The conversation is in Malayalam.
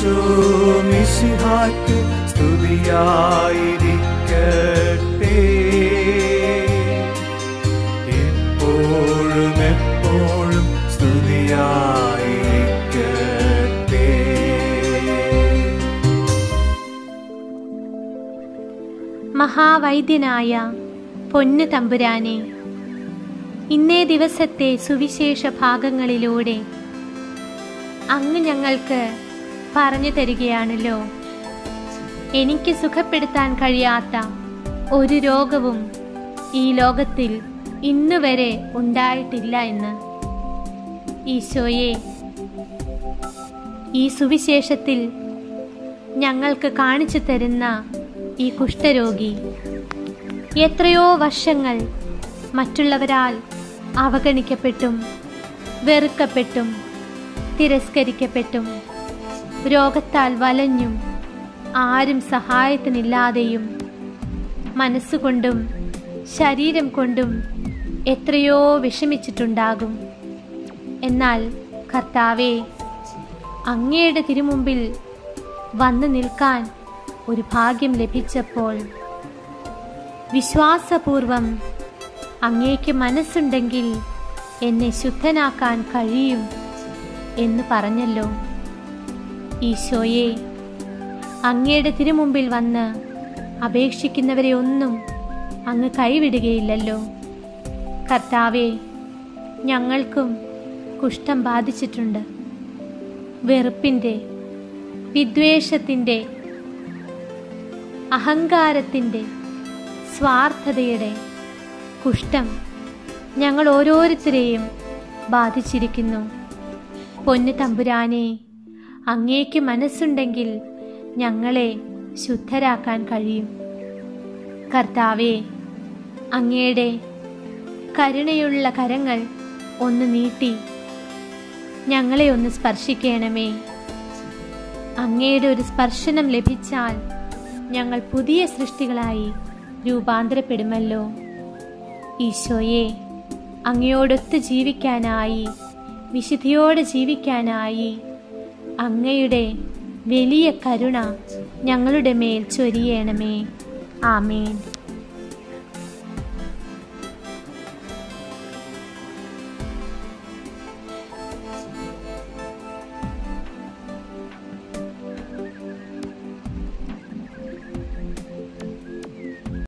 ഈശോ മിശിഹായ്ക്ക് സ്തുതിയായിരിക്കട്ടെ എപ്പോഴും എപ്പോഴും സ്തുതിയായിരിക്കട്ടെ മഹാവൈദ്യനായ പൊന്നു തമ്പുരാനെ ഇന്നേ ദിവസത്തെ സുവിശേഷ ഭാഗങ്ങളിലൂടെ അങ്ങ് ഞങ്ങൾക്ക് പറഞ്ഞു തരികയാണല്ലോ എനിക്ക് സുഖപ്പെടുത്താൻ കഴിയാത്ത ഒരു രോഗവും ഈ ലോകത്തിൽ ഇന്നുവരെ ഉണ്ടായിട്ടില്ല എന്ന് ഈശോയെ ഈ സുവിശേഷത്തിൽ ഞങ്ങൾക്ക് കാണിച്ചു തരുന്ന ഈ കുഷ്ഠരോഗി എത്രയോ വർഷങ്ങൾ മറ്റുള്ളവരാൽ അവഗണിക്കപ്പെട്ടും വെറുക്കപ്പെട്ടും തിരസ്കരിക്കപ്പെട്ടും രോഗത്താൽ വലഞ്ഞും ആരും സഹായത്തിനില്ലാതെയും മനസ്സുകൊണ്ടും ശരീരം കൊണ്ടും എത്രയോ വിഷമിച്ചിട്ടുണ്ടാകും എന്നാൽ കർത്താവെ അങ്ങയുടെ തിരുമുമ്പിൽ വന്നു നിൽക്കാൻ ഒരു ഭാഗ്യം ലഭിച്ചപ്പോൾ വിശ്വാസപൂർവം അങ്ങേക്ക് മനസ്സുണ്ടെങ്കിൽ എന്നെ ശുദ്ധനാക്കാൻ കഴിയും എന്ന് പറഞ്ഞല്ലോ ഈശോയെ അങ്ങയുടെ തിരുമുമ്പിൽ വന്ന് അപേക്ഷിക്കുന്നവരെ ഒന്നും അങ്ങ് കൈവിടുകയില്ലല്ലോ കർത്താവെ ഞങ്ങൾക്കും കുഷ്ഠം ബാധിച്ചിട്ടുണ്ട് വെറുപ്പിൻ്റെ വിദ്വേഷത്തിൻ്റെ അഹങ്കാരത്തിൻ്റെ സ്വാർത്ഥതയുടെ കുഷ്ഠം ഞങ്ങൾ ഓരോരുത്തരെയും ബാധിച്ചിരിക്കുന്നു പൊന്നു തമ്പുരാനെ അങ്ങേക്ക് മനസ്സുണ്ടെങ്കിൽ ഞങ്ങളെ ശുദ്ധരാക്കാൻ കഴിയും കർത്താവെ അങ്ങയുടെ കരുണയുള്ള കരങ്ങൾ ഒന്ന് നീട്ടി ഞങ്ങളെ ഒന്ന് സ്പർശിക്കണമേ അങ്ങയുടെ ഒരു സ്പർശനം ലഭിച്ചാൽ ഞങ്ങൾ പുതിയ സൃഷ്ടികളായി രൂപാന്തരപ്പെടുമല്ലോ ഈശോയെ അങ്ങയോടൊത്ത് ജീവിക്കാനായി വിശുദ്ധിയോടെ ജീവിക്കാനായി അങ്ങയുടെ വലിയ കരുണ ഞങ്ങളുടെ മേൽ ചൊരിയണമേ ആമേൻ